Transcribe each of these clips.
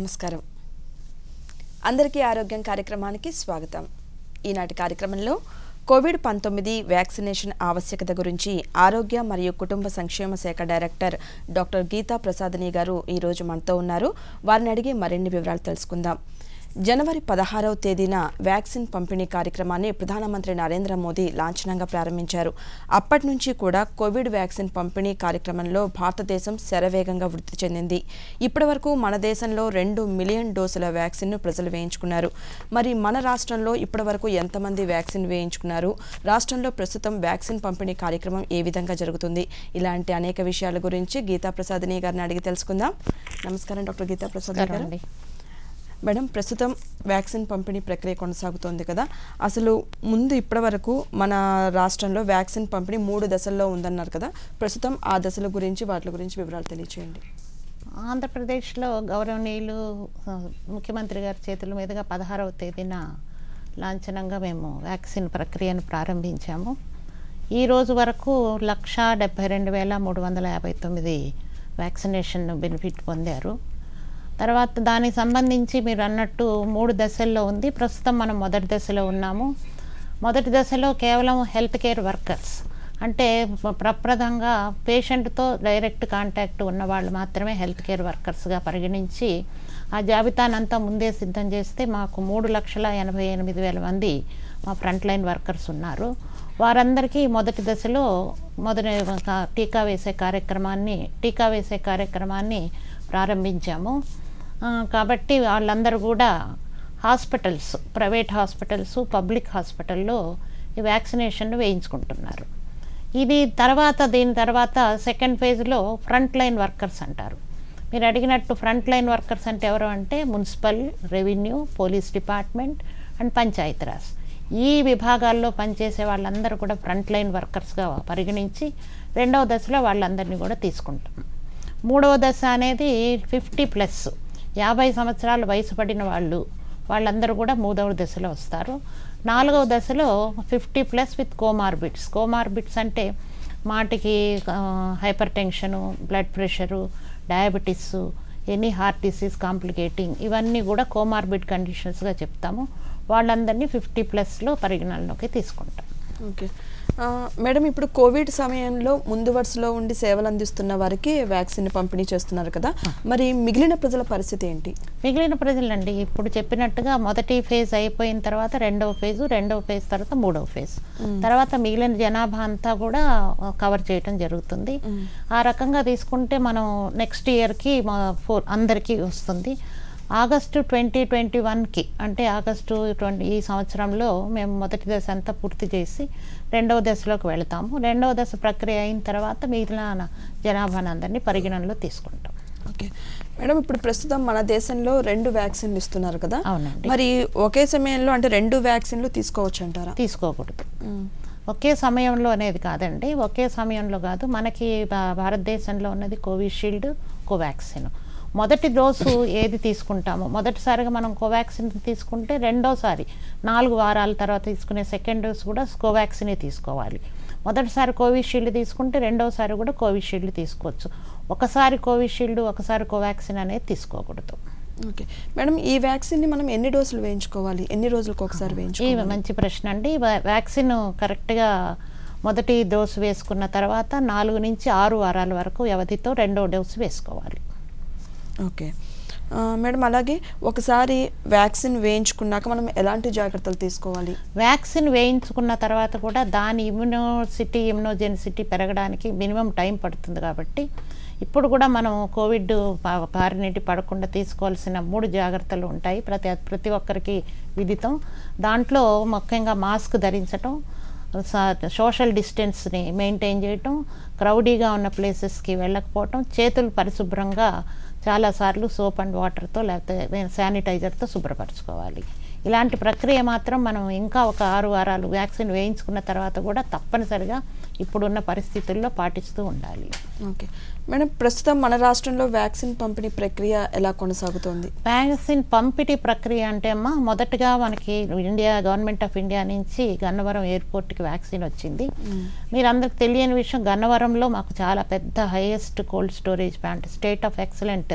నమస్కారం అందరికీ ఆరోగ్యం కార్యక్రమానికి స్వాగతం ఈనాటి కార్యక్రమంలో కోవిడ్ పంతొమ్మిది వ్యాక్సినేషన్ ఆవశ్యకత గురించి ఆరోగ్య మరియు కుటుంబ సంక్షేమ శాఖ డైరెక్టర్ డాక్టర్ గీతా ప్రసాదని గారు ఈరోజు మనతో ఉన్నారు వారిని అడిగి మరిన్ని వివరాలు తెలుసుకుందాం జనవరి పదహారవ తేదీన వ్యాక్సిన్ పంపిణీ కార్యక్రమాన్ని ప్రధానమంత్రి నరేంద్ర మోదీ లాంఛనంగా ప్రారంభించారు అప్పటి నుంచి కూడా కోవిడ్ వ్యాక్సిన్ పంపిణీ కార్యక్రమంలో భారతదేశం శరవేగంగా వృద్ధి చెందింది ఇప్పటివరకు మన దేశంలో రెండు మిలియన్ డోసుల వ్యాక్సిన్ను ప్రజలు వేయించుకున్నారు మరి మన రాష్ట్రంలో ఇప్పటివరకు ఎంతమంది వ్యాక్సిన్ వేయించుకున్నారు రాష్ట్రంలో ప్రస్తుతం వ్యాక్సిన్ పంపిణీ కార్యక్రమం ఏ విధంగా జరుగుతుంది ఇలాంటి అనేక విషయాల గురించి గీతా ప్రసాదిని గారిని అడిగి తెలుసుకుందాం నమస్కారం డాక్టర్ గీతా ప్రసాద్ గారు అండి మేడం ప్రస్తుతం వ్యాక్సిన్ పంపిణీ ప్రక్రియ కొనసాగుతోంది కదా అసలు ముందు ఇప్పటి వరకు మన రాష్ట్రంలో వ్యాక్సిన్ పంపిణీ మూడు దశల్లో ఉందన్నారు కదా ప్రస్తుతం ఆ దశల గురించి వాటి గురించి వివరాలు తెలియచేయండి ఆంధ్రప్రదేశ్లో గౌరవనీయులు ఆ, ముఖ్యమంత్రి గారి చేతుల మీదుగా పదహారవ తేదీన లాంఛనంగా మేము వ్యాక్సిన్ ప్రక్రియను ప్రారంభించాము ఈ రోజు వరకు లక్ష డెబ్బై రెండు వేల మూడు వందల యాభై తొమ్మిది వ్యాక్సినేషన్ బెనిఫిట్ పొందారు తర్వాత దానికి సంబంధించి మీరు అన్నట్టు మూడు దశల్లో ఉంది ప్రస్తుతం మనం మొదటి దశలో ఉన్నాము మొదటి దశలో కేవలం హెల్త్ కేర్ వర్కర్స్ అంటే ప్ర- ప్రప్రదంగా పేషెంట్తో డైరెక్ట్ కాంటాక్ట్ ఉన్న వాళ్ళు మాత్రమే హెల్త్ కేర్ వర్కర్స్గా పరిగణించి ఆ జాబితానంతా ముందే సిద్ధం చేస్తే మాకు మూడు లక్షల ఎనభై ఎనిమిది వేల మంది మా ఫ్రంట్ లైన్ వర్కర్స్ ఉన్నారు వారందరికీ మొదటి దశలో మొదటి ఒక టీకా వేసే కార్యక్రమాన్ని టీకా వేసే కార్యక్రమాన్ని ప్రారంభించాము ఆ, కాబట్టి వాళ్ళందరూ కూడా హాస్పిటల్స్ ప్రైవేట్ హాస్పిటల్స్ పబ్లిక్ హాస్పిటల్లో ఈ వ్యాక్సినేషన్ వేయించుకుంటున్నారు ఇది తర్వాత దీని తర్వాత సెకండ్ ఫేజ్లో ఫ్రంట్ లైన్ వర్కర్స్ అంటారు మీరు అడిగినట్టు ఫ్రంట్ లైన్ వర్కర్స్ అంటే ఎవరు అంటే municipal revenue police department and Panchayati Raj ఈ విభాగాల్లో పనిచేసే వాళ్ళందరూ కూడా ఫ్రంట్ లైన్ వర్కర్స్గా పరిగణించి రెండవ దశలో వాళ్ళందరినీ కూడా తీసుకుంటాం మూడవ దశ అనేది ఫిఫ్టీ ప్లస్ యాభై సంవత్సరాల వయసు పడిన వాళ్ళు వాళ్ళందరూ కూడా మూడవ దశలో వస్తారు నాలుగవ దశలో fifty plus with comorbids comorbids అంటే మాటికి hypertension blood pressure diabetes any heart disease complicating ఇవన్నీ కూడా కోమార్బిడ్ కండిషన్స్గా చెప్తాము వాళ్ళందరినీ ఫిఫ్టీ ప్లస్లో పరిగణనలోకి తీసుకుంటాం ఓకే ఆ, మేడం ఇప్పుడు కోవిడ్ సమయంలో ముందు వరుసలో ఉండి సేవలు అందిస్తున్న వారికి వ్యాక్సిన్ పంపిణీ చేస్తున్నారు కదా మరి మిగిలిన ప్రజల పరిస్థితి ఏంటి మిగిలిన ప్రజలండి ఇప్పుడు చెప్పినట్టుగా మొదటి ఫేజ్ అయిపోయిన తర్వాత రెండవ ఫేజు రెండవ ఫేజ్ తర్వాత మూడవ ఫేజ్ తర్వాత మిగిలిన జనాభా అంతా కూడా కవర్ చేయటం జరుగుతుంది ఆ రకంగా తీసుకుంటే మనం నెక్స్ట్ ఇయర్కి మా ఫోర్ అందరికీ వస్తుంది ఆగస్టు ట్వంటీ ట్వంటీ వన్కి అంటే ఆగస్టు ట్వంటీ ఈ సంవత్సరంలో మేము మొదటి దశ అంతా పూర్తి చేసి రెండవ దశలోకి వెళతాము రెండవ దశ ప్రక్రియ అయిన తర్వాత మిగిలిన జనాభాను అందరినీ పరిగణనలో తీసుకుంటాం ఓకే మేడం ఇప్పుడు ప్రస్తుతం మన దేశంలో రెండు వ్యాక్సిన్లు ఇస్తున్నారు కదా అవునండి. మరి ఒకే సమయంలో అంటే రెండు వ్యాక్సిన్లు తీసుకోవచ్చు అంటారా తీసుకోకూడదు ఒకే సమయంలో అనేది కాదండి ఒకే సమయంలో కాదు మనకి భా- భారతదేశంలో ఉన్నది కోవిషీల్డ్ కోవాక్సిన్ మొదటి డోసు ఏది తీసుకుంటామో మొదటిసారిగా మనం కోవాక్సిన్ తీసుకుంటే రెండోసారి నాలుగు వారాల తర్వాత తీసుకునే సెకండ్ డోస్ కూడా కోవాక్సినే తీసుకోవాలి మొదటిసారి కోవిషీల్డ్ తీసుకుంటే రెండోసారి కూడా కోవిషీల్డ్ తీసుకోవచ్చు ఒకసారి కోవిషీల్డ్ ఒకసారి కోవాక్సిన్ అనేది తీసుకోకూడదు ఓకే మేడం ఈ వ్యాక్సిన్ని మనం ఎన్ని డోసులు వేయించుకోవాలి ఎన్ని రోజులకు ఒకసారి ఈ వేయించుకోవాలి మంచి ప్రశ్న అండి వా- వ్యాక్సిన్ కరెక్ట్గా మొదటి డోసు వేసుకున్న తర్వాత నాలుగు నుంచి ఆరు వారాల వరకు వ్యవధితో రెండో డోసు వేసుకోవాలి ఓకే ఆ, మేడం అలాగే ఒకసారి వ్యాక్సిన్ వేయించుకున్నాక మనం ఎలాంటి జాగ్రత్తలు తీసుకోవాలి వ్యాక్సిన్ వేయించుకున్న తర్వాత కూడా దాని ఇమ్యూనోసిటీ ఇమ్యూనోజెనిసిటీ పెరగడానికి మినిమం టైం పడుతుంది కాబట్టి ఇప్పుడు కూడా మనం కోవిడ్ బా- బారినటి పడకుండా తీసుకోవాల్సిన మూడు జాగ్రత్తలు ఉంటాయి ప్రతి ప్రతి ఒక్కరికి విదితం దాంట్లో ముఖ్యంగా మాస్క్ ధరించటం సా- సోషల్ డిస్టెన్స్ని మెయింటైన్ చేయటం క్రౌడీగా ఉన్న ప్లేసెస్కి వెళ్ళకపోవటం చేతులు పరిశుభ్రంగా చాలాసార్లు సోప్ అండ్ వాటర్తో లేకపోతే శానిటైజర్తో శుభ్రపరచుకోవాలి ఇలాంటి ప్రక్రియ మాత్రం మనం ఇంకా ఒక ఆరు వారాలు వ్యాక్సిన్ వేయించుకున్న తర్వాత కూడా తప్పనిసరిగా ఇప్పుడున్న పరిస్థితుల్లో పాటిస్తూ ఉండాలి ఓకే మేడం ప్రస్తుతం మన రాష్ట్రంలో వ్యాక్సిన్ పంపిణీ ప్రక్రియ ఎలా కొనసాగుతోంది వ్యాక్సిన్ పంపిణీ ప్రక్రియ అంటే అమ్మా మొదటగా మనకి ఇండియా గవర్నమెంట్ ఆఫ్ ఇండియా నుంచి గన్నవరం ఎయిర్పోర్ట్కి వ్యాక్సిన్ వచ్చింది మీరందరికి తెలియని విషయం గన్నవరంలో మాకు చాలా పెద్ద highest cold storage plant state of excellent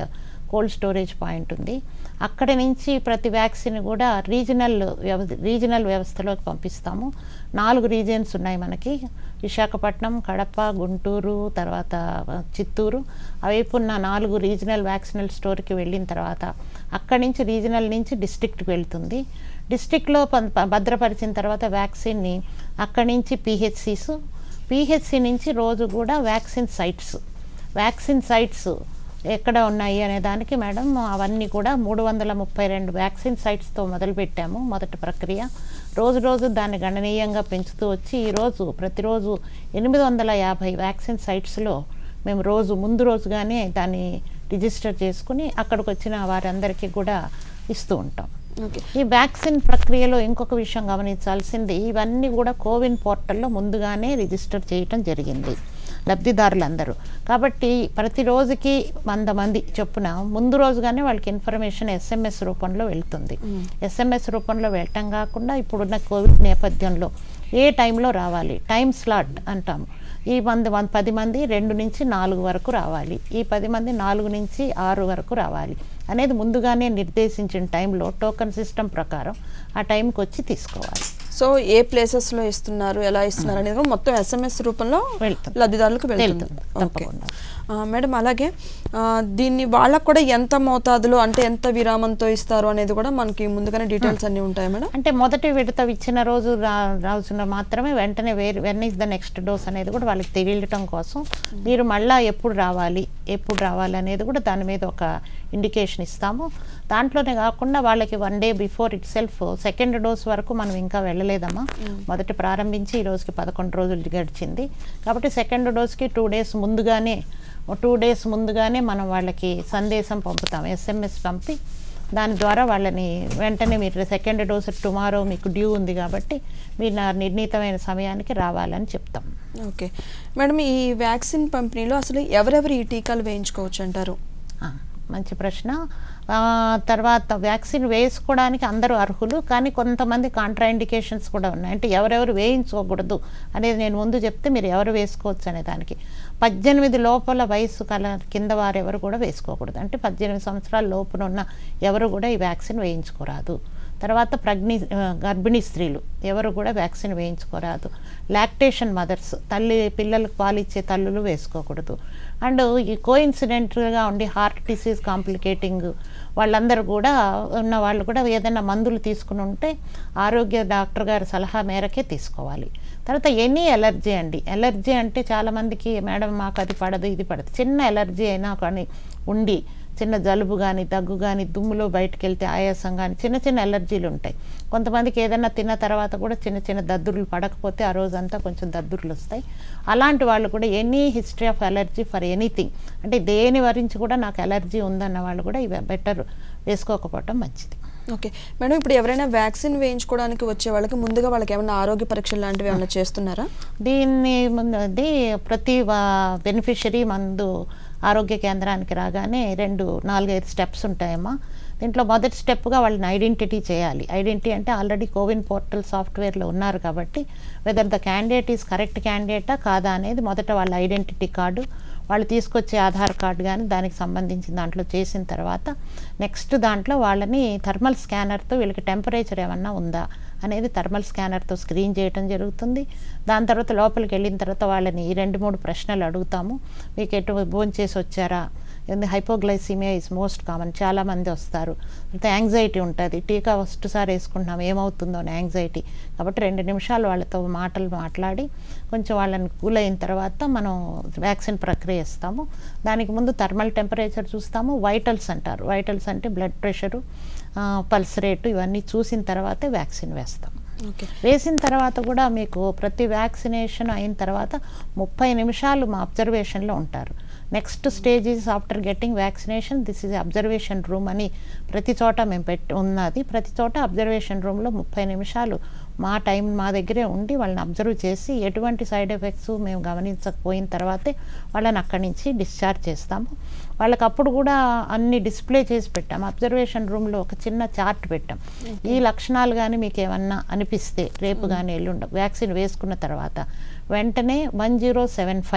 cold storage point ఉంది అక్కడి నుంచి ప్రతి వ్యాక్సిన్ కూడా రీజనల్ వ్యవ రీజనల్ వ్యవస్థలోకి పంపిస్తాము నాలుగు రీజియన్స్ ఉన్నాయి మనకి విశాఖపట్నం కడప గుంటూరు తర్వాత చిత్తూరు అవైపు ఉన్న నాలుగు రీజనల్ వ్యాక్సినల్ స్టోర్కి వెళ్ళిన తర్వాత అక్కడి నుంచి రీజనల్ నుంచి డిస్ట్రిక్ట్కి వెళ్తుంది డిస్ట్రిక్ట్లో భద్రపరిచిన తర్వాత వ్యాక్సిన్ని అక్కడి నుంచి పిహెచ్సిస్ పిహెచ్సి నుంచి రోజు కూడా వ్యాక్సిన్ సైట్స్ వ్యాక్సిన్ సైట్స్ ఎక్కడ ఉన్నాయి అనే దానికి మేడం అవన్నీ కూడా మూడు వందల ముప్పై రెండు వ్యాక్సిన్ సైట్స్తో మొదలుపెట్టాము మొదటి ప్రక్రియ రోజు రోజు దాన్ని గణనీయంగా పెంచుతూ వచ్చి ఈరోజు ప్రతిరోజు ఎనిమిది వందల యాభై వ్యాక్సిన్ సైట్స్లో మేము రోజు ముందు రోజుగానే దాన్ని రిజిస్టర్ చేసుకుని అక్కడికి వచ్చిన వారందరికీ కూడా ఇస్తూ ఉంటాం ఓకే ఈ వ్యాక్సిన్ ప్రక్రియలో ఇంకొక విషయం గమనించాల్సింది ఇవన్నీ కూడా కోవిన్ పోర్టల్లో ముందుగానే రిజిస్టర్ చేయటం జరిగింది లబ్ధిదారులందరూ కాబట్టి ప్రతి రోజుకి వంద మంది చొప్పున ముందు రోజుగానే వాళ్ళకి ఇన్ఫర్మేషన్ ఎస్ఎంఎస్ రూపంలో వెళ్తుంది ఎస్ఎంఎస్ రూపంలో వెళ్ళటం కాకుండా ఇప్పుడున్న కోవిడ్ నేపథ్యంలో ఏ టైంలో రావాలి టైం స్లాట్ అంటాము ఈ మంది వన్ పది మంది రెండు నుంచి నాలుగు వరకు రావాలి ఈ పది మంది నాలుగు నుంచి ఆరు వరకు రావాలి అనేది ముందుగానే నిర్దేశించిన టైంలో టోకన్ సిస్టమ్ ప్రకారం ఆ టైంకి వచ్చి తీసుకోవాలి సో ఏ ప్లేసెస్ లో ఇస్తున్నారు ఎలా ఇస్తున్నారు అనేది కూడా మొత్తం ఎస్ఎంఎస్ రూపంలో వెళ్తుంది. లబ్ధిదారులకు వెళ్తుంది వెళ్తుంది, ఓకే తప్పకుండా. ఆ, మేడం అలాగే ఆ, దీన్ని వాళ్ళకు కూడా ఎంత మోతాదులో అంటే ఎంత విరామంతో ఇస్తారు అనేది కూడా మనకి ముందుగానే డీటెయిల్స్ అన్ని ఉంటాయి మేడం అంటే మొదటి విడత ఇచ్చిన రోజు రా- రోజున మాత్రమే వెంటనే వేరే when is the next dose అనేది కూడా వాళ్ళకి తెలియటం కోసం మీరు మళ్ళా ఎప్పుడు రావాలి ఎప్పుడు రావాలి అనేది కూడా దాని మీద ఒక ఇండికేషన్ ఇస్తాము దాంట్లోనే కాకుండా వాళ్ళకి one day before itself second dose వరకు మనం ఇంకా వెళ్ళలేదమ్మా మొదటి ప్రారంభించి ఈ రోజుకి పదకొండు రోజులు గడిచింది కాబట్టి సెకండ్ డోస్కి టూ డేస్ ముందుగానే టూ డేస్ ముందుగానే మనం వాళ్ళకి సందేశం పంపుతాం ఎస్ఎంఎస్ పంపి దాని ద్వారా వాళ్ళని వెంటనే మీరు సెకండ్ డోస్ టుమారో మీకు డ్యూ ఉంది కాబట్టి మీరు నా నిర్ణీతమైన సమయానికి రావాలని చెప్తాం ఓకే మేడం ఈ వ్యాక్సిన్ పంపిణీలో అసలు ఎవరెవరు ఈ టీకాలు వేయించుకోవచ్చు అంటారు ఆ, మంచి ప్రశ్న ఆ, తర్వాత వ్యాక్సిన్ వేసుకోవడానికి అందరూ అర్హులు కానీ కొంతమంది కాంట్రాఇండికేషన్స్ కూడా ఉన్నాయి అంటే ఎవరెవరు వేయించుకోకూడదు అనేది నేను ముందు చెప్తే మీరు ఎవరు వేసుకోవచ్చు అనే దానికి పద్దెనిమిది లోపల వయసు కల కింద వారు ఎవరు కూడా వేసుకోకూడదు అంటే పద్దెనిమిది సంవత్సరాల లోపున ఉన్న ఎవరు కూడా ఈ వ్యాక్సిన్ వేయించుకోరాదు తర్వాత ప్రగ్ని ఆ, గర్భిణీ స్త్రీలు ఎవరు కూడా వ్యాక్సిన్ వేయించుకోరాదు లాక్టేషన్ మదర్స్ తల్లి పిల్లలకు పాలిచ్చే తల్లులు వేసుకోకూడదు అండ్ ఈ కోఇన్సిడెంట్గా ఉండి హార్ట్ డిసీజ్ కాంప్లికేటింగ్ వాళ్ళందరూ కూడా ఉన్న వాళ్ళు కూడా ఏదైనా మందులు తీసుకుని ఉంటే ఆరోగ్య డాక్టర్ గారి సలహా మేరకే తీసుకోవాలి తర్వాత ఎనీ ఎలర్జీ అండి ఎలర్జీ అంటే చాలామందికి మేడం మాకు అది పడదు ఇది పడదు చిన్న ఎలర్జీ అయినా కానీ ఉండి చిన్న జలుబు కానీ దగ్గు కానీ దుమ్ములో బయటకు వెళ్తే ఆయాసం కానీ చిన్న చిన్న ఎలర్జీలు ఉంటాయి కొంతమందికి ఏదైనా తిన్న తర్వాత కూడా చిన్న చిన్న దద్దుర్లు పడకపోతే ఆ రోజంతా కొంచెం దద్దుర్లు వస్తాయి అలాంటి వాళ్ళు కూడా any history of allergy for anything అంటే దేని వరించి కూడా నాకు ఎలర్జీ ఉందన్న వాళ్ళు కూడా ఇవి బెటర్ వేసుకోకపోవటం మంచిది ఓకే మేడం ఇప్పుడు ఎవరైనా వ్యాక్సిన్ వేయించుకోవడానికి వచ్చే వాళ్ళకి ముందుగా వాళ్ళకి ఏమైనా ఆరోగ్య పరీక్షలు లాంటివి ఏమైనా చేస్తున్నారా దీన్ని ముందు అది ప్రతి బెనిఫిషరీ మందు ఆరోగ్య కేంద్రానికి రాగానే రెండు నాలుగైదు స్టెప్స్ ఉంటాయమ్మా దీంట్లో మొదటి స్టెప్గా వాళ్ళని ఐడెంటిటీ చేయాలి ఐడెంటిటీ అంటే ఆల్రెడీ కోవిన్ పోర్టల్ సాఫ్ట్వేర్లో ఉన్నారు కాబట్టి whether the candidate is correct క్యాండిడేటా కాదా అనేది మొదట వాళ్ళ ఐడెంటిటీ కార్డు వాళ్ళు తీసుకొచ్చే ఆధార్ కార్డు కానీ దానికి సంబంధించిన దాంట్లో చేసిన తర్వాత నెక్స్ట్ దాంట్లో వాళ్ళని థర్మల్ స్కానర్తో వీళ్ళకి టెంపరేచర్ ఏమన్నా ఉందా అనేది థర్మల్ స్కానర్తో స్క్రీన్ చేయటం జరుగుతుంది దాని తర్వాత లోపలికి వెళ్ళిన తర్వాత వాళ్ళని ఈ రెండు మూడు ప్రశ్నలు అడుగుతాము మీకు ఎటు భోంచేసి వచ్చారా ఎందుకంటే హైపోగ్లైసీమియా ఇస్ మోస్ట్ కామన్ చాలామంది వస్తారు అయితే యాంగ్జైటీ ఉంటుంది టీకా ఫస్ట్ సారి వేసుకుంటున్నాం ఏమవుతుందో అని యాంగ్జైటీ కాబట్టి రెండు నిమిషాలు వాళ్ళతో మాటలు మాట్లాడి కొంచెం వాళ్ళని కూల్ అయిన తర్వాత మనం వ్యాక్సిన్ ప్రక్రియ ఇస్తాము దానికి ముందు థర్మల్ టెంపరేచర్ చూస్తాము వైటల్స్ అంటారు వైటల్స్ అంటే బ్లడ్ ప్రెషరు పల్స్ రేటు ఇవన్నీ చూసిన తర్వాతే వ్యాక్సిన్ వేస్తాం ఓకే వేసిన తర్వాత కూడా మీకు ప్రతి వ్యాక్సినేషన్ అయిన తర్వాత ముప్పై నిమిషాలు మా అబ్జర్వేషన్లో ఉంటారు next stage is after getting vaccination this is observation room అని ప్రతి చోట మేము పెట్టి ఉన్నది ప్రతి చోట అబ్జర్వేషన్ రూమ్లో ముప్పై నిమిషాలు మా టైం మా దగ్గరే ఉండి వాళ్ళని అబ్జర్వ్ చేసి ఎటువంటి సైడ్ ఎఫెక్ట్స్ మేము గమనించకపోయిన తర్వాతే వాళ్ళని అక్కడి నుంచి డిశ్చార్జ్ చేస్తాము వాళ్ళకి అప్పుడు కూడా అన్ని డిస్ప్లే చేసి పెట్టాం అబ్జర్వేషన్ రూమ్లో ఒక చిన్న చార్ట్ పెట్టాం ఈ లక్షణాలు కానీ మీకు ఏమన్నా అనిపిస్తే రేపు కానీ ఎల్లుండ వ్యాక్సిన్ వేసుకున్న తర్వాత వెంటనే one zero seven five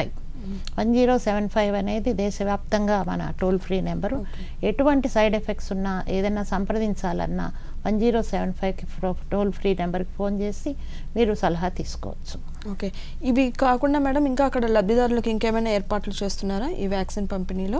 one zero seven five అనేది దేశవ్యాప్తంగా మన టోల్ ఫ్రీ నెంబరు ఎటువంటి సైడ్ ఎఫెక్ట్స్ ఉన్నా ఏదైనా సంప్రదించాలన్నా వన్ జీరో సెవెన్ ఫైవ్కి టోల్ ఫ్రీ నెంబర్కి ఫోన్ చేసి మీరు సలహా తీసుకోవచ్చు ఓకే ఇవి కాకుండా మేడం ఇంకా అక్కడ లబ్ధిదారులకు ఇంకేమైనా ఏర్పాట్లు చేస్తున్నారా ఈ వ్యాక్సిన్ పంపిణీలో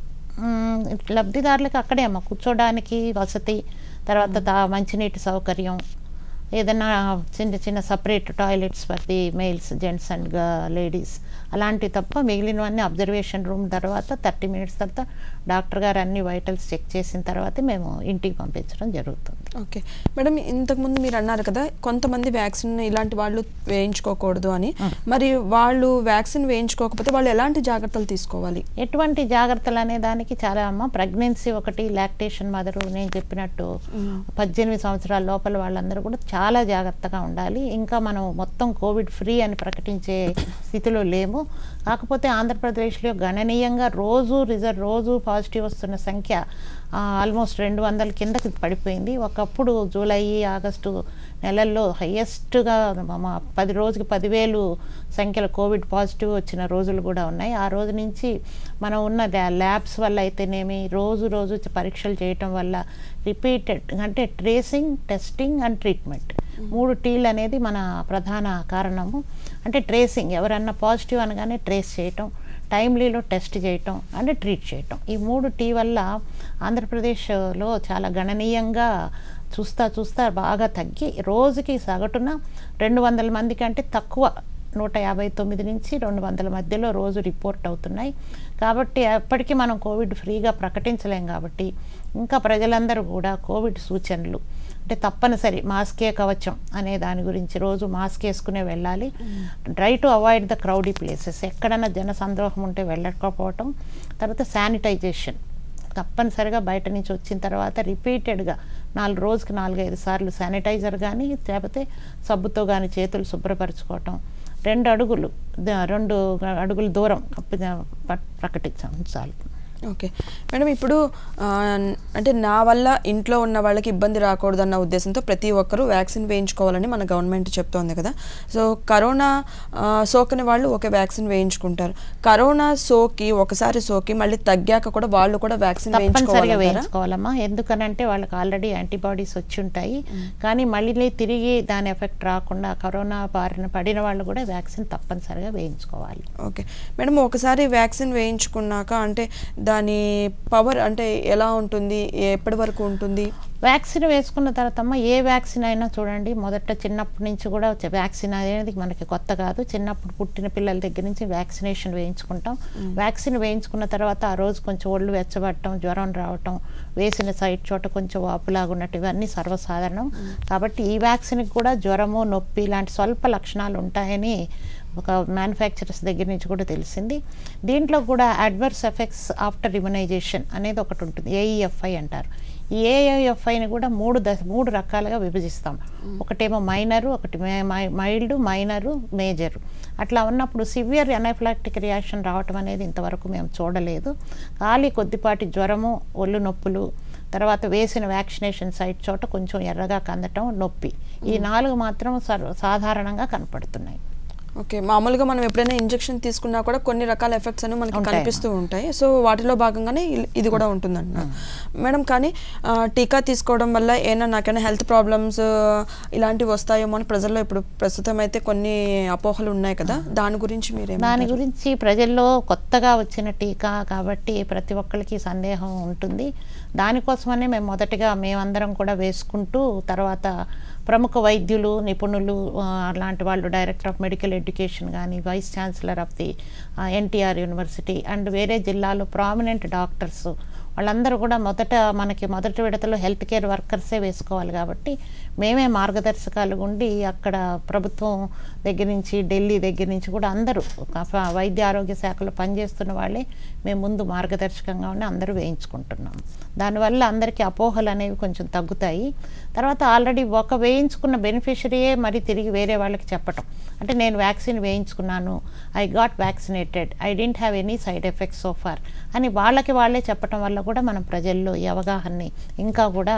మ్మ్, లబ్ధిదారులకు అక్కడే అమ్మ కూర్చోడానికి వసతి తర్వాత తా- మంచినీటి సౌకర్యం ఏదైనా చిన్న చిన్న separate toilets for the males gents and ladies అలాంటివి తప్ప మిగిలినవన్నీ అబ్జర్వేషన్ రూమ్ తర్వాత థర్టీ మినిట్స్ తర్వాత డాక్టర్ గారు అన్ని వైటల్స్ చెక్ చేసిన తర్వాత మేము ఇంటికి పంపించడం జరుగుతుంది ఓకే మేడం ఇంతకుముందు మీరు అన్నారు కదా కొంతమంది వ్యాక్సిన్ ఇలాంటి వాళ్ళు వేయించుకోకూడదు అని మరి వాళ్ళు వ్యాక్సిన్ వేయించుకోకపోతే వాళ్ళు ఎలాంటి జాగ్రత్తలు తీసుకోవాలి ఎటువంటి జాగ్రత్తలు అనే దానికి చాలా అమ్మ ప్రెగ్నెన్సీ ఒకటి లాక్టేషన్ మదరు నేను చెప్పినట్టు పద్దెనిమిది సంవత్సరాల లోపల వాళ్ళందరూ కూడా చాలా జాగ్రత్తగా ఉండాలి ఇంకా మనం మొత్తం కోవిడ్ ఫ్రీ అని ప్రకటించే స్థితిలో లేము కాకపోతే ఆంధ్రప్రదేశ్లో గణనీయంగా రోజు రిజర్వ్ రోజు పాజిటివ్ వస్తున్న సంఖ్య ఆల్మోస్ట్ రెండు వందల కిందకి పడిపోయింది ఒకప్పుడు జూలై ఆగస్టు నెలల్లో హయ్యెస్ట్గా పది రోజుకి పదివేలు సంఖ్యలో కోవిడ్ పాజిటివ్ వచ్చిన రోజులు కూడా ఉన్నాయి ఆ రోజు నుంచి మనం ఉన్న ల్యా- ల్యాబ్స్ వల్ల అయితేనేమి రోజు రోజు చ- పరీక్షలు చేయటం వల్ల రిపీటెడ్ అంటే ట్రేసింగ్ టెస్టింగ్ అండ్ ట్రీట్మెంట్ మూడు టీలు అనేది మన ప్రధాన కారణము అంటే ట్రేసింగ్ ఎవరన్నా పాజిటివ్ అనగానే ట్రేస్ చేయటం టైమ్లీలో టెస్ట్ చేయటం అంటే ట్రీట్ చేయటం ఈ మూడు టీ వల్ల ఆంధ్రప్రదేశ్లో చాలా గణనీయంగా చూస్తా చూస్తా బాగా తగ్గి రోజుకి సగటున రెండు వందల మంది కంటే తక్కువ నూట యాభై తొమ్మిది నుంచి రెండు వందల మధ్యలో రోజు రిపోర్ట్ అవుతున్నాయి కాబట్టి ఎప్పటికీ మనం కోవిడ్ ఫ్రీగా ప్రకటించలేం కాబట్టి ఇంకా ప్రజలందరూ కూడా కోవిడ్ సూచనలు అంటే తప్పనిసరి మాస్కే కవచం అనే దాని గురించి రోజు మాస్క్ వేసుకునే వెళ్ళాలి try to avoid the crowdy places ఎక్కడైనా జన సందోహం ఉంటే వెళ్ళకపోవటం తర్వాత శానిటైజేషన్ తప్పనిసరిగా బయట నుంచి వచ్చిన తర్వాత రిపీటెడ్గా నాలుగు రోజుకి నాలుగైదు సార్లు శానిటైజర్ కానీ లేకపోతే సబ్బుతో కానీ చేతులు శుభ్రపరచుకోవటం రెండు అడుగులు ద- రెండు అడుగుల దూరం కప్పి ప- ప్రకటించాం చాలు ఓకే మేడం ఇప్పుడు ఆ, అంటే నా వల్ల ఇంట్లో ఉన్న వాళ్ళకి ఇబ్బంది రాకూడదన్న ఉద్దేశంతో ప్రతి ఒక్కరూ వ్యాక్సిన్ వేయించుకోవాలని మన గవర్నమెంట్ చెప్తోంది కదా సో కరోనా ఆ, సోకని వాళ్ళు ఒక వ్యాక్సిన్ వేయించుకుంటారు కరోనా సోకి ఒకసారి సోకి మళ్ళీ తగ్గాక కూడా వాళ్ళు కూడా వ్యాక్సిన్ తప్పనిసరిగా వేయించుకోవాలి వేయించుకోవాలమ్మా ఎందుకనంటే వాళ్ళకి ఆల్రెడీ యాంటీబాడీస్ వచ్చి ఉంటాయి కానీ మళ్ళీ తిరిగి దాని ఎఫెక్ట్ రాకుండా కరోనా బారిన పడిన వాళ్ళు కూడా వ్యాక్సిన్ తప్పనిసరిగా వేయించుకోవాలి ఓకే మేడం ఒకసారి వ్యాక్సిన్ వేయించుకున్నాక అంటే దాని పవర్ అంటే ఎలా ఉంటుంది ఎప్పటి వరకు ఉంటుంది వ్యాక్సిన్ వేసుకున్న తర్వాత అమ్మ ఏ వ్యాక్సిన్ అయినా చూడండి మొదట చిన్నప్పటి నుంచి కూడా వచ్చే వ్యాక్సిన్ అనేది మనకి కొత్త కాదు చిన్నప్పుడు పుట్టిన పిల్లల దగ్గర నుంచి వ్యాక్సినేషన్ వేయించుకుంటాం వ్యాక్సిన్ వేయించుకున్న తర్వాత ఆ రోజు కొంచెం ఒళ్ళు వెచ్చబడటం జ్వరం రావటం వేసిన సైడ్ చోట కొంచెం వాపులాగా ఉన్నట్టు ఇవన్నీ సర్వసాధారణం కాబట్టి ఈ వ్యాక్సిన్కి కూడా జ్వరము నొప్పి ఇలాంటి స్వల్ప లక్షణాలు ఉంటాయని ఒక మ్యానుఫ్యాక్చరర్స్ దగ్గర నుంచి కూడా తెలిసింది దీంట్లో కూడా అడ్వర్స్ ఎఫెక్ట్స్ ఆఫ్టర్ ఇమ్యునైజేషన్ అనేది ఒకటి ఉంటుంది ఏఈఎఫ్ఐ అంటారు ఈ ఏఐఎఫ్ఐని కూడా మూడు దశ మూడు రకాలుగా విభజిస్తాం ఒకటేమో మైనరు ఒకటి మైల్డ్ మైనరు మేజరు అట్లా ఉన్నప్పుడు సివియర్ ఎనఫ్లాక్టిక్ రియాక్షన్ రావటం అనేది ఇంతవరకు మేము చూడలేదు ఖాళీ కొద్దిపాటి జ్వరము ఒళ్ళు నొప్పులు తర్వాత వేసిన వ్యాక్సినేషన్ సైట్ చోట కొంచెం ఎర్రగా కందటం నొప్పి ఈ నాలుగు మాత్రం సర్వ సాధారణంగా కనపడుతున్నాయి ఓకే మామూలుగా మనం ఎప్పుడైనా ఇంజెక్షన్ తీసుకున్నా కూడా కొన్ని రకాల ఎఫెక్ట్స్ అనేవి మనకి ఉంటాయి. కనిపిస్తూ ఉంటాయి సో వాటిలో భాగంగానే ఇల్- ఇది కూడా ఉంటుందంట మేడం కానీ ఆ, టీకా తీసుకోవడం వల్ల ఏమైనా నాకైనా హెల్త్ ప్రాబ్లమ్స్ ఇలాంటివి వస్తాయేమో అని ప్రజల్లో ఇప్పుడు ప్రస్తుతం అయితే కొన్ని అపోహలు ఉన్నాయి కదా దాని గురించి మీరేం దాని గురించి ప్రజల్లో కొత్తగా వచ్చిన టీకా కాబట్టి ప్రతి ఒక్కరికి సందేహం ఉంటుంది దానికోసమనే మేము మొదటగా మేమందరం కూడా వేసుకుంటూ తర్వాత ప్రముఖ వైద్యులు నిపుణులు ఆ, అలాంటి వాళ్ళు డైరెక్టర్ ఆఫ్ మెడికల్ ఎడ్యుకేషన్ కానీ vice chancellor of the NTR university and వేరే జిల్లాలో ప్రామినెంట్ డాక్టర్స్ వాళ్ళందరూ కూడా మొదట మనకి మొదటి విడతలో హెల్త్ కేర్ వర్కర్సే వేసుకోవాలి కాబట్టి మేమే మార్గదర్శకాలు ఉండి అక్కడ ప్రభుత్వం దగ్గర నుంచి ఢిల్లీ దగ్గర నుంచి కూడా అందరూ ఒక వైద్య ఆరోగ్య శాఖలో పనిచేస్తున్న వాళ్ళే మేము ముందు మార్గదర్శకంగా ఉండి అందరూ వేయించుకుంటున్నాం దానివల్ల అందరికీ అపోహలు అనేవి కొంచెం తగ్గుతాయి తర్వాత ఆల్రెడీ ఒక వేయించుకున్న బెనిఫిషరీయే మరి తిరిగి వేరే వాళ్ళకి చెప్పటం అంటే నేను వ్యాక్సిన్ వేయించుకున్నాను I got vaccinated I didn't have any side effects so far అని వాళ్ళకి వాళ్ళే చెప్పటం వల్ల కూడా మనం ప్రజల్లో ఈ అవగాహనని ఇంకా కూడా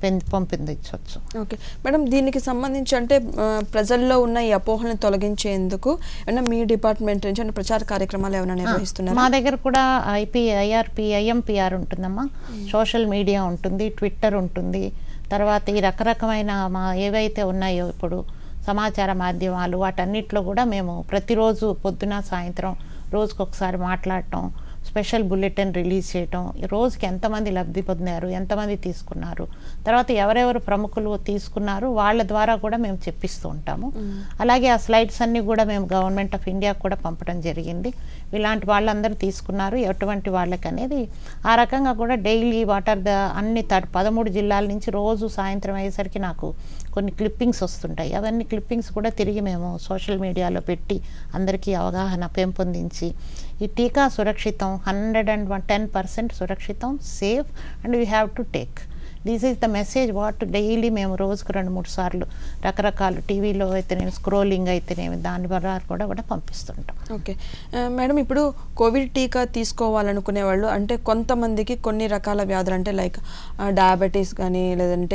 పెం- పెంపొందించవచ్చు ఓకే మేడం దీనికి సంబంధించి అంటే ఆ, ప్రజల్లో ఉన్న ఈ అపోహలను తొలగించేందుకు ఏమన్నా మీ డిపార్ట్మెంట్ నుంచి ఏమన్నా ప్రచార కార్యక్రమాలు ఏమైనా మా నిర్వహిస్తున్నారా దగ్గర కూడా ఐపీ ఐఆర్పి ఐఎంపిఆర్ ఉంటుందమ్మా సోషల్ మీడియా ఉంటుంది ట్విట్టర్ ఉంటుంది తర్వాత ఈ రకరకమైన మా ఏవైతే ఉన్నాయో ఇప్పుడు సమాచార మాధ్యమాలు వాటన్నిటిలో కూడా మేము ప్రతిరోజు పొద్దున సాయంత్రం రోజుకు ఒకసారి మాట్లాడటం స్పెషల్ బులెటిన్ రిలీజ్ చేయటం ఈ రోజుకి ఎంతమంది లబ్ధి పొందారు ఎంతమంది తీసుకున్నారు తర్వాత ఎవరెవరు ప్రముఖులు తీసుకున్నారు వాళ్ళ ద్వారా కూడా మేము చెప్పిస్తూ ఉంటాము అలాగే ఆ స్లైడ్స్ అన్నీ కూడా మేము గవర్నమెంట్ ఆఫ్ ఇండియా కూడా పంపడం జరిగింది ఇలాంటి వాళ్ళందరూ తీసుకున్నారు ఎటువంటి వాళ్ళకి అనేది ఆ రకంగా కూడా డైలీ వాటర్ ద అన్ని త పదమూడు జిల్లాల నుంచి రోజు సాయంత్రం అయ్యేసరికి నాకు కొన్ని క్లిప్పింగ్స్ వస్తుంటాయి అవన్నీ క్లిప్పింగ్స్ కూడా తిరిగి మేము సోషల్ మీడియాలో పెట్టి అందరికీ అవగాహన పెంపొందించి ఈ టీకా సురక్షితం hundred and one ten percent సురక్షితం safe and we have to take this is the message what daily మేము రోజుకు రెండు మూడు సార్లు రకరకాల టీవీలో అయితేనేమి స్క్రోలింగ్ అయితేనేమి దాని ద్వారా కూడా కూడా పంపిస్తుంటాం ఓకే ఆ, మేడం ఇప్పుడు కోవిడ్ టీకా తీసుకోవాలనుకునే వాళ్ళు అంటే కొంతమందికి కొన్ని రకాల వ్యాధులు అంటే లైక్ డయాబెటీస్ కానీ లేదంటే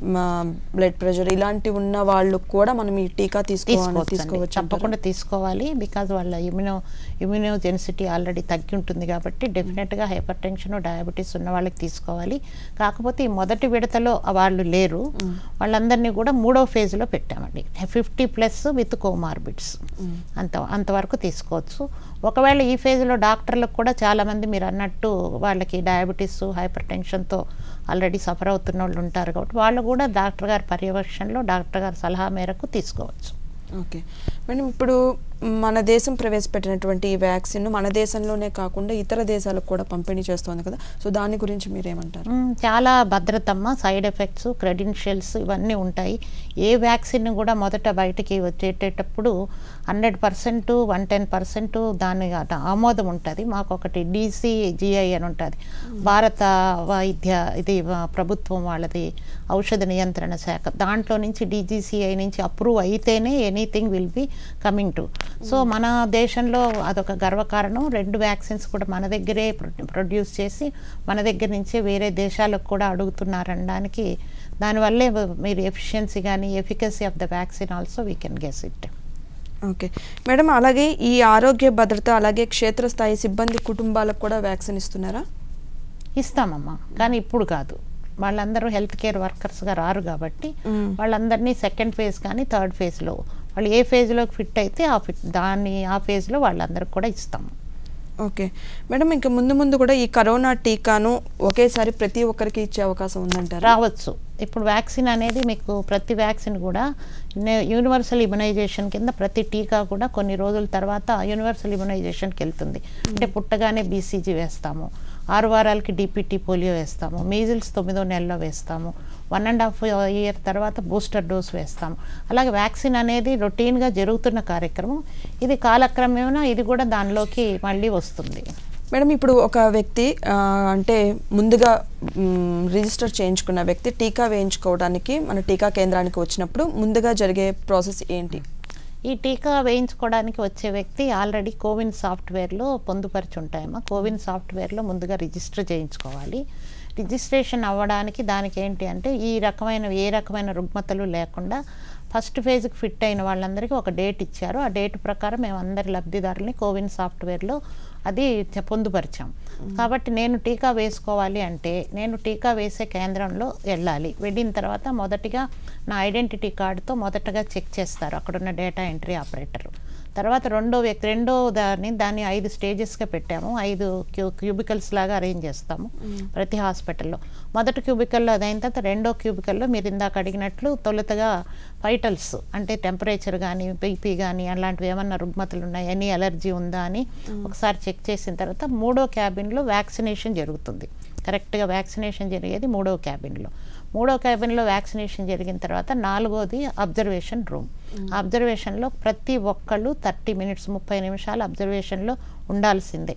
బ్లడ్ ప్రెషర్ ఇలాంటివి ఉన్న వాళ్ళు కూడా మనం ఈ టీకా తీసుకోవాలి తీసుకోవచ్చు తీసుకోవచ్చు తప్పకుండా తీసుకోవాలి బికాజ్ వాళ్ళ ఇమ్యూనో ఇమ్యూనోజెన్సిటీ ఆల్రెడీ తగ్గి ఉంటుంది కాబట్టి డెఫినెట్గా హైపర్ టెన్షన్ డయాబెటీస్ ఉన్న వాళ్ళకి తీసుకోవాలి కాకపోతే ఈ మొదటి విడతలో వాళ్ళు లేరు వాళ్ళందరినీ కూడా మూడో ఫేజ్లో పెట్టామండి ఫిఫ్టీ ప్లస్ విత్ కోమార్బిడ్స్ అంత అంతవరకు తీసుకోవచ్చు ఒకవేళ ఈ ఫేజ్లో డాక్టర్లకు కూడా చాలామంది మీరు అన్నట్టు వాళ్ళకి డయాబెటీస్ హైపర్ టెన్షన్తో ఆల్రెడీ సఫర్ అవుతున్న వాళ్ళు ఉంటారు కాబట్టి వాళ్ళు కూడా డాక్టర్ గారి పర్యవేక్షణలో డాక్టర్ గారి సలహా మేరకు తీసుకోవచ్చు ఓకే మేడం ఇప్పుడు మన దేశం ప్రవేశపెట్టినటువంటి ఈ వ్యాక్సిన్ మన దేశంలోనే కాకుండా ఇతర దేశాలకు కూడా పంపిణీ చేస్తోంది కదా సో దాని గురించి మీరేమంటారు మ్మ్. చాలా భద్రతమ్మ సైడ్ ఎఫెక్ట్స్ క్రెడెన్షియల్స్ ఇవన్నీ ఉంటాయి ఏ వ్యాక్సిన్ కూడా మొదట బయటికి వచ్చేటప్పుడు hundred percent one ten percent దాని అట ఆమోదం ఉంటుంది మాకు ఒకటి డీసీజిఐ అని ఉంటుంది భారత వైద్య ఇది వ- ప్రభుత్వం వాళ్ళది ఔషధ నియంత్రణ శాఖ దాంట్లో నుంచి డీజీసీఐ నుంచి అప్రూవ్ అయితేనే anything will be coming to so మన దేశంలో అదొక గర్వకారణం రెండు వ్యాక్సిన్స్ కూడా మన దగ్గరే ప్రొ- ప్రొడ్యూస్ చేసి మన దగ్గర నుంచే వేరే దేశాలకు కూడా అడుగుతున్నారనడానికి దానివల్లే మీరు ఎఫిషియన్సీ కానీ efficacy of the vaccine also we can guess it okay madam అలాగే ఈ ఆరోగ్య భద్రత అలాగే క్షేత్రస్థాయి సిబ్బంది కుటుంబాలకు కూడా వ్యాక్సిన్ ఇస్తున్నారా ఇస్తామమ్మా కానీ ఇప్పుడు కాదు వాళ్ళందరూ హెల్త్ కేర్ వర్కర్స్గా రారు కాబట్టి మ్మ్. వాళ్ళందరినీ సెకండ్ ఫేజ్ కానీ థర్డ్ ఫేజ్లో వాళ్ళు ఏ ఫేజ్లోకి ఫిట్ అయితే ఆ ఫిట్ దాన్ని ఆ ఫేజ్లో వాళ్ళందరికి కూడా ఇస్తాము ఓకే మేడం ఇంకా ముందు ముందు కూడా ఈ కరోనా టీకాను ఒకేసారి ప్రతి ఒక్కరికి ఇచ్చే అవకాశం ఉందంటారా రావచ్చు ఇప్పుడు వ్యాక్సిన్ అనేది మీకు ప్రతి వ్యాక్సిన్ కూడా నే- యూనివర్సల్ ఇమ్యునైజేషన్ కింద ప్రతి టీకా కూడా కొన్ని రోజుల తర్వాత యూనివర్సల్ ఇమ్యునైజేషన్కి వెళ్తుంది అంటే పుట్టగానే బీసీజీ వేస్తాము ఆరు వారాలకి డిపిటీ పోలియో వేస్తాము మీజిల్స్ తొమ్మిదో నెలలో వేస్తాము వన్ అండ్ హాఫ్ ఇయర్ తర్వాత బూస్టర్ డోస్ వేస్తాము అలాగే వ్యాక్సిన్ అనేది రొటీన్గా జరుగుతున్న కార్యక్రమం ఇది కాలక్రమేణా ఇది కూడా దానిలోకి మళ్ళీ వస్తుంది మేడం ఇప్పుడు ఒక వ్యక్తి ఆ, అంటే ముందుగా మ్, రిజిస్టర్ చేయించుకున్న వ్యక్తి టీకా వేయించుకోవడానికి మన టీకా కేంద్రానికి వచ్చినప్పుడు ముందుగా జరిగే ప్రాసెస్ ఏంటి ఈ టీకా వేయించుకోవడానికి వచ్చే వ్యక్తి ఆల్రెడీ కోవిన్ సాఫ్ట్వేర్లో పొందుపరిచి ఉంటాయమ్మా కోవిన్ సాఫ్ట్వేర్లో ముందుగా రిజిస్టర్ చేయించుకోవాలి రిజిస్ట్రేషన్ అవ్వడానికి దానికి ఏంటి అంటే ఈ రకమైన ఏ రకమైన రుగ్మతలు లేకుండా ఫస్ట్ ఫేజ్కి ఫిట్ అయిన వాళ్ళందరికీ ఒక డేట్ ఇచ్చారు ఆ డేట్ ప్రకారం మేము అందరి లబ్ధిదారుల్ని కోవిన్ సాఫ్ట్వేర్లో అది చ- పొందుపరిచాం కాబట్టి నేను టీకా వేసుకోవాలి అంటే నేను టీకా వేసే కేంద్రంలో వెళ్ళాలి వెళ్ళిన తర్వాత మొదటిగా నా ఐడెంటిటీ కార్డుతో మొదటగా చెక్ చేస్తారు అక్కడున్న డేటా ఎంట్రీ ఆపరేటర్ తర్వాత రెండో వ్యక్తి రెండో దాన్ని దాన్ని ఐదు స్టేజెస్గా పెట్టాము ఐదు క్యూ క్యూబికల్స్ లాగా అరేంజ్ చేస్తాము ప్రతి హాస్పిటల్లో మొదటి క్యూబికల్లో అదైన తర్వాత రెండో క్యూబికల్లో మీరు ఇందాక అడిగినట్లు తొలుతగా వైటల్స్ అంటే టెంపరేచర్ కానీ బీపీ కానీ అలాంటివి ఏమన్నా రుగ్మతలు ఉన్నాయి ఎనీ అలర్జీ ఉందా అని ఒకసారి చెక్ చేసిన తర్వాత మూడో క్యాబిన్లో వ్యాక్సినేషన్ జరుగుతుంది కరెక్ట్గా వ్యాక్సినేషన్ జరిగేది మూడో క్యాబిన్లో మూడో క్యాబిన్లో వ్యాక్సినేషన్ జరిగిన తర్వాత నాలుగోది అబ్జర్వేషన్ రూమ్ అబ్జర్వేషన్లో ప్రతి ఒక్కళ్ళు థర్టీ మినిట్స్ ముప్పై నిమిషాలు అబ్జర్వేషన్లో ఉండాల్సిందే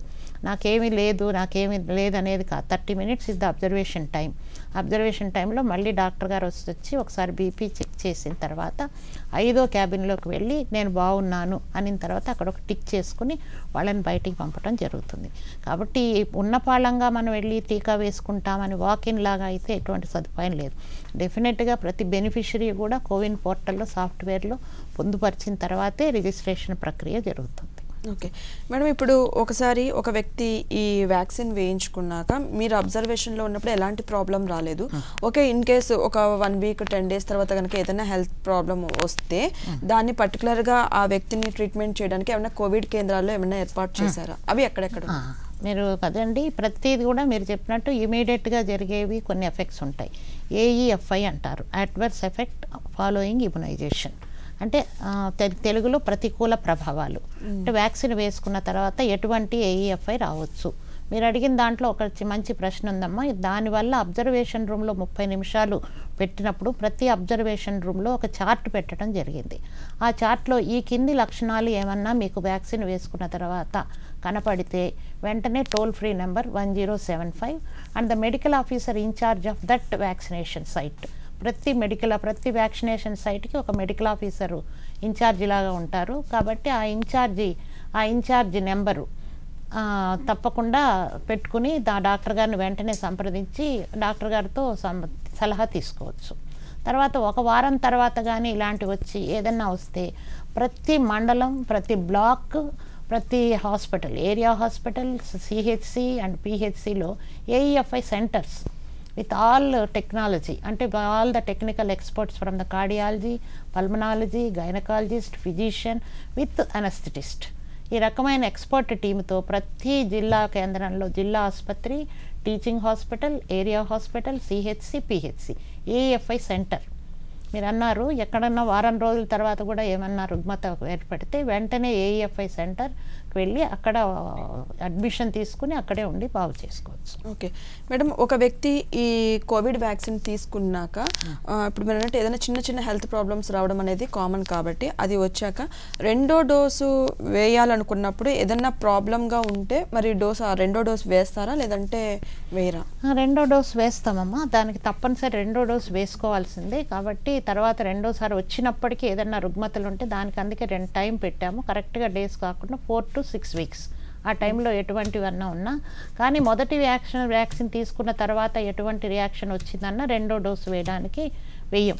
నాకేమీ లేదు నాకేమీ లేదు అనేది కాదు thirty minutes is the observation time observation టైంలో మళ్ళీ డాక్టర్ గారు వచ్చి వచ్చి ఒకసారి బీపీ చెక్ చేసిన తర్వాత ఐదో క్యాబిన్లోకి వెళ్ళి నేను బాగున్నాను అనిన తర్వాత అక్కడ ఒక టిక్ చేసుకుని వాళ్ళని బయటికి పంపడం జరుగుతుంది కాబట్టి ఉన్నపాళంగా మనం వెళ్ళి టీకా వేసుకుంటామని వాకిన్ లాగా అయితే ఎటువంటి సదుపాయం లేదు డెఫినెట్గా ప్రతి బెనిఫిషరీ కూడా కోవిన్ పోర్టల్లో సాఫ్ట్వేర్లో పొందుపరిచిన తర్వాతే రిజిస్ట్రేషన్ ప్రక్రియ జరుగుతుంది ఓకే మేడం ఇప్పుడు ఒకసారి ఒక వ్యక్తి ఈ వ్యాక్సిన్ వేయించుకున్నాక మీరు అబ్జర్వేషన్లో ఉన్నప్పుడు ఎలాంటి ప్రాబ్లం రాలేదు ఓకే ఇన్ కేసు ఒక వన్ వీక్ టెన్ డేస్ తర్వాత కనుక ఏదైనా హెల్త్ ప్రాబ్లం వస్తే దాన్ని పర్టికులర్గా ఆ వ్యక్తిని ట్రీట్మెంట్ చేయడానికి ఏమైనా కోవిడ్ కేంద్రాల్లో ఏమైనా ఏర్పాటు చేశారా అవి ఎక్కడెక్కడ ఆ, మీరు కదండి ప్రతిది కూడా మీరు చెప్పినట్టు ఇమీడియట్గా జరిగేవి కొన్ని ఎఫెక్ట్స్ ఉంటాయి ఏఈఎఫ్ఐ అంటారు అడ్వర్స్ ఎఫెక్ట్ ఫాలోయింగ్ ఇమ్యునైజేషన్ అంటే ఆ, తె- తెలుగులో ప్రతికూల ప్రభావాలు అంటే వ్యాక్సిన్ వేసుకున్న తర్వాత ఎటువంటి ఏఈఎఫ్ఐ రావచ్చు మీరు అడిగిన దాంట్లో ఒక చి- మంచి ప్రశ్న ఉందమ్మా దానివల్ల అబ్జర్వేషన్ రూమ్లో ముప్పై నిమిషాలు పెట్టినప్పుడు ప్రతి అబ్జర్వేషన్ రూమ్లో ఒక చార్ట్ పెట్టడం జరిగింది ఆ చార్ట్లో ఈ కింది లక్షణాలు ఏమన్నా మీకు వ్యాక్సిన్ వేసుకున్న తర్వాత కనపడితే వెంటనే toll free number one zero seven five and the medical officer incharge of that vaccination site ప్రతి మెడికల్ ప్రతి వ్యాక్సినేషన్ సైట్కి ఒక మెడికల్ ఆఫీసరు ఇన్ఛార్జి లాగా ఉంటారు కాబట్టి ఆ ఇన్ఛార్జి ఆ ఇన్ఛార్జి నెంబరు ఆ, తప్పకుండా పెట్టుకుని దా డాక్టర్ గారిని వెంటనే సంప్రదించి డాక్టర్ గారితో సం- సలహా తీసుకోవచ్చు తర్వాత ఒక వారం తర్వాత కానీ ఇలాంటివి వచ్చి ఏదన్నా వస్తే ప్రతి మండలం ప్రతి బ్లాక్ ప్రతి hospital area hospital CHC and పిహెచ్సిలో AEFI centres with all technology అంటే all the technical experts from the cardiology pulmonology gynaecologist physician with anaesthetist ఈ రకమైన ఎక్స్పర్ట్ టీంతో ప్రతి జిల్లా కేంద్రంలో జిల్లా ఆసుపత్రి teaching hospital area hospital CHC PHC AFI centre మీరు అన్నారు ఎక్కడన్నా వారం రోజుల తర్వాత కూడా ఏమన్నా రుగ్మత ఏర్పడితే వెంటనే ఏఈఎఫ్ఐ సెంటర్కి వెళ్ళి అక్కడ అడ్మిషన్ తీసుకుని అక్కడే ఉండి బాగు చేసుకోవచ్చు ఓకే మేడం ఒక వ్యక్తి ఈ కోవిడ్ వ్యాక్సిన్ తీసుకున్నాక ఆ, ఇప్పుడు మీరు అన్నట్టు ఏదైనా చిన్న చిన్న హెల్త్ ప్రాబ్లమ్స్ రావడం అనేది కామన్ కాబట్టి అది వచ్చాక రెండో డోసు వేయాలనుకున్నప్పుడు ఏదైనా ప్రాబ్లంగా ఉంటే మరి డోసు ఆ రెండో డోసు వేస్తారా లేదంటే వేయరా ఆ, రెండో డోస్ వేస్తామమ్మా దానికి తప్పనిసరి రెండో డోస్ వేసుకోవాల్సిందే కాబట్టి తర్వాత రెండోసారి వచ్చినప్పటికీ ఏదైనా రుగ్మతలు ఉంటే దానికి అందుకే రెండు టైం పెట్టాము కరెక్ట్గా డేస్ కాకుండా ఫోర్ టు సిక్స్ వీక్స్ ఆ టైంలో ఎటువంటివన్నా ఉన్నా కానీ మొదటి వ్యాక్సిన్ వ్యాక్సిన్ తీసుకున్న తర్వాత ఎటువంటి రియాక్షన్ వచ్చిందన్నా రెండో డోసు వేయడానికి వెయ్యం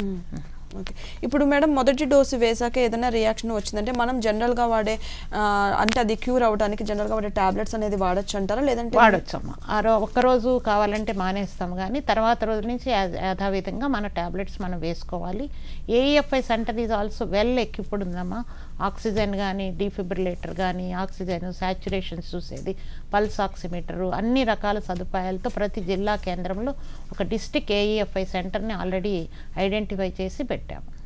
ఓకే ఇప్పుడు మేడం మొదటి డోసు వేసాక ఏదైనా రియాక్షన్ వచ్చిందంటే మనం జనరల్గా వాడే ఆ, అంటే అది క్యూర్ అవ్వడానికి జనరల్గా వాడే టాబ్లెట్స్ అనేది వాడచ్చు అంటారా లేదంటే వాడొచ్చమ్మా ఆ రో ఒక్కరోజు కావాలంటే మానేస్తాం కానీ తర్వాత రోజు నుంచి యా- యథావిధంగా మన టాబ్లెట్స్ మనం వేసుకోవాలి AEFI centre is also well equipped ఉందమ్మా ఆక్సిజన్ కానీ డిఫిబ్రిలేటర్ కానీ ఆక్సిజన్ సాచురేషన్ చూసేది పల్స్ ఆక్సిమీటరు అన్ని రకాల సదుపాయాలతో ప్రతి జిల్లా కేంద్రంలో ఒక డిస్టిక్ ఏఈఎఫ్ఐ సెంటర్ని ఆల్రెడీ ఐడెంటిఫై చేసి పెట్టాము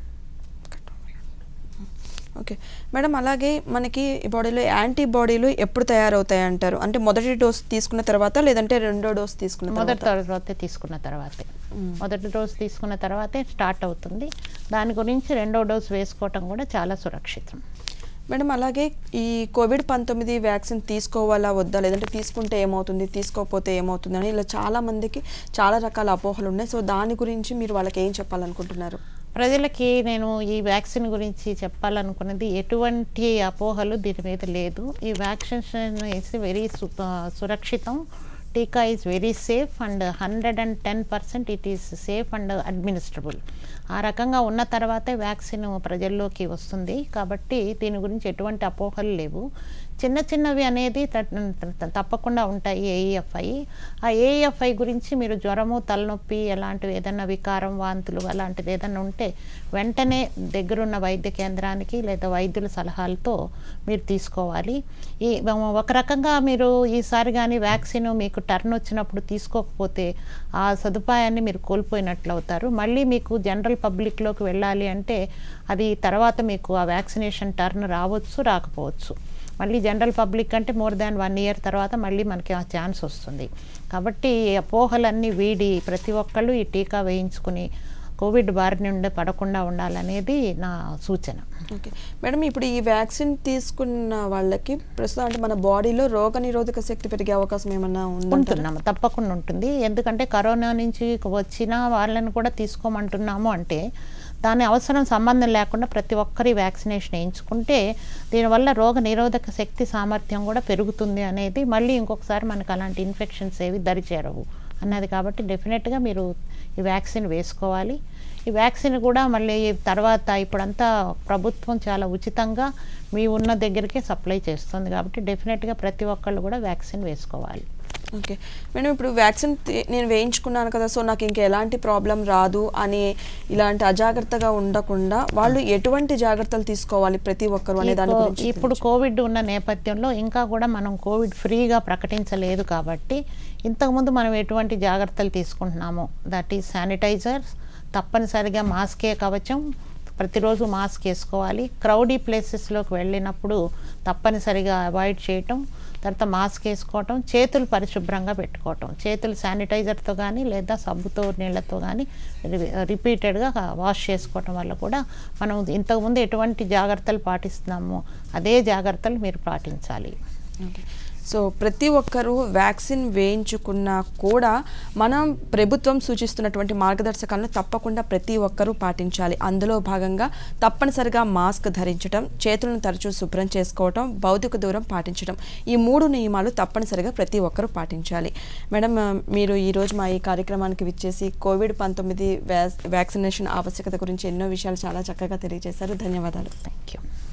ఓకే మేడం అలాగే మనకి బాడీలో యాంటీబాడీలు ఎప్పుడు తయారవుతాయి అంటారు అంటే మొదటి డోస్ తీసుకున్న తర్వాత లేదంటే రెండో డోస్ తీసుకున్న మొదటి తర్వాత తర్వాతే తీసుకున్న తర్వాతే మొదటి డోస్ తీసుకున్న తర్వాతే స్టార్ట్ అవుతుంది దాని గురించి రెండో డోస్ వేసుకోవటం కూడా చాలా సురక్షితం మేడం అలాగే ఈ కోవిడ్ పంతొమ్మిది వ్యాక్సిన్ తీసుకోవాలా వద్దా లేదంటే తీసుకుంటే ఏమవుతుంది తీసుకోకపోతే ఏమవుతుంది అని ఇలా చాలా మందికి చాలా రకాల అపోహలు ఉన్నాయి సో దాని గురించి మీరు వాళ్ళకి ఏం చెప్పాలనుకుంటున్నారు ప్రజలకి నేను ఈ వ్యాక్సిన్ గురించి చెప్పాలనుకున్నది ఎటువంటి అపోహలు దీని మీద లేదు ఈ వ్యాక్సినేషన్ ఇస్ వెరీ సురక్షితం టీకా is very safe and hundred and ten percent it is safe and administrable ఆ రకంగా ఉన్న తర్వాతే వ్యాక్సిన్ ప్రజల్లోకి వస్తుంది కాబట్టి దీని గురించి ఎటువంటి అపోహలు లేవు చిన్న చిన్నవి అనేది త- త- తప్పకుండా ఉంటాయి ఏఈఎఫ్ఐ ఆ ఏఈఎఫ్ఐ గురించి మీరు జ్వరము తలనొప్పి అలాంటివి ఏదైనా వికారం వాంతులు అలాంటిది ఏదైనా ఉంటే వెంటనే దగ్గరున్న వైద్య కేంద్రానికి లేదా వైద్యుల సలహాలతో మీరు తీసుకోవాలి ఈ ఒక రకంగా మీరు ఈసారి కానీ వ్యాక్సిన్ మీకు టర్న్ వచ్చినప్పుడు తీసుకోకపోతే ఆ సదుపాయాన్ని మీరు కోల్పోయినట్లు అవుతారు మళ్ళీ మీకు జనరల్ పబ్లిక్లోకి వెళ్ళాలి అంటే అది తర్వాత మీకు ఆ వ్యాక్సినేషన్ టర్న్ రావచ్చు రాకపోవచ్చు మళ్ళీ జనరల్ పబ్లిక్ అంటే మోర్ దాన్ వన్ ఇయర్ తర్వాత మళ్ళీ మనకి ఆ ఛాన్స్ వస్తుంది కాబట్టి ఈ అపోహలన్నీ వీడి ప్రతి ఒక్కళ్ళు ఈ టీకా వేయించుకుని కోవిడ్ బారి నుండి పడకుండా ఉండాలనేది నా సూచన ఓకే మేడం ఇప్పుడు ఈ వ్యాక్సిన్ తీసుకున్న వాళ్ళకి ప్రస్తుతం అంటే మన బాడీలో రోగ నిరోధక శక్తి పెరిగే అవకాశం ఏమన్నా ఉందంటారా ఉంటున్నాము తప్పకుండా ఉంటుంది ఎందుకంటే కరోనా నుంచి వచ్చిన వాళ్ళని కూడా తీసుకోమంటున్నాము అంటే దాని అవసరం సంబంధం లేకుండా ప్రతి ఒక్కరి వ్యాక్సినేషన్ వేయించుకుంటే దీనివల్ల రోగ నిరోధక శక్తి సామర్థ్యం కూడా పెరుగుతుంది అనేది మళ్ళీ ఇంకొకసారి మనకు అలాంటి ఇన్ఫెక్షన్స్ ఏవి దరిచేరవు అన్నది కాబట్టి డెఫినెట్గా మీరు ఈ వ్యాక్సిన్ వేసుకోవాలి ఈ వ్యాక్సిన్ కూడా మళ్ళీ తర్వాత ఇప్పుడంతా ప్రభుత్వం చాలా ఉచితంగా మీ ఉన్న దగ్గరికే సప్లై చేస్తుంది కాబట్టి డెఫినెట్గా ప్రతి ఒక్కళ్ళు కూడా వ్యాక్సిన్ వేసుకోవాలి ఓకే మేడం ఇప్పుడు వ్యాక్సిన్ తీ- నేను వేయించుకున్నాను కదా సో నాకు ఇంకా ఎలాంటి ప్రాబ్లం రాదు అని ఇలాంటి అజాగ్రత్తగా ఉండకుండా వాళ్ళు ఎటువంటి జాగ్రత్తలు తీసుకోవాలి ప్రతి ఒక్కరు అనే దాని ఈ కో- గురించి ఇప్పుడు కోవిడ్ ఉన్న నేపథ్యంలో ఇంకా కూడా మనం కోవిడ్ ఫ్రీగా ప్రకటించలేదు కాబట్టి ఇంతకుముందు మనం ఎటువంటి జాగ్రత్తలు తీసుకుంటున్నామో దట్ ఈస్ శానిటైజర్స్ తప్పనిసరిగా మాస్కే కవచం ప్రతిరోజు మాస్క్ వేసుకోవాలి క్రౌడీ ప్లేసెస్లోకి వెళ్ళినప్పుడు తప్పనిసరిగా అవాయిడ్ చేయటం తర్వాత మాస్క్ వేసుకోవటం చేతులు పరిశుభ్రంగా పెట్టుకోవటం చేతులు శానిటైజర్తో కానీ లేదా సబ్బుతో నీళ్ళతో కానీ రిపీటెడ్గా వాష్ చేసుకోవటం వల్ల కూడా మనం ఇంతకుముందు ఎటువంటి జాగ్రత్తలు పాటిస్తున్నామో అదే జాగ్రత్తలు మీరు పాటించాలి ఓకే. సో ప్రతి ఒక్కరూ వ్యాక్సిన్ వేయించుకున్నా కూడా మనం ప్రభుత్వం సూచిస్తున్నటువంటి మార్గదర్శకాలను తప్పకుండా ప్రతి ఒక్కరూ పాటించాలి అందులో భాగంగా తప్పనిసరిగా మాస్క్ ధరించడం చేతులను తరచూ శుభ్రం చేసుకోవటం భౌతిక దూరం పాటించడం ఈ మూడు నియమాలు తప్పనిసరిగా ప్రతి ఒక్కరూ పాటించాలి మేడం ఆ, మీరు ఈరోజు మా ఈ కార్యక్రమానికి విచ్చేసి కోవిడ్ పంతొమ్మిది వ్యాక్సినేషన్ ఆవశ్యకత గురించి ఎన్నో విషయాలు చాలా చక్కగా తెలియజేశారు ధన్యవాదాలు థ్యాంక్ యూ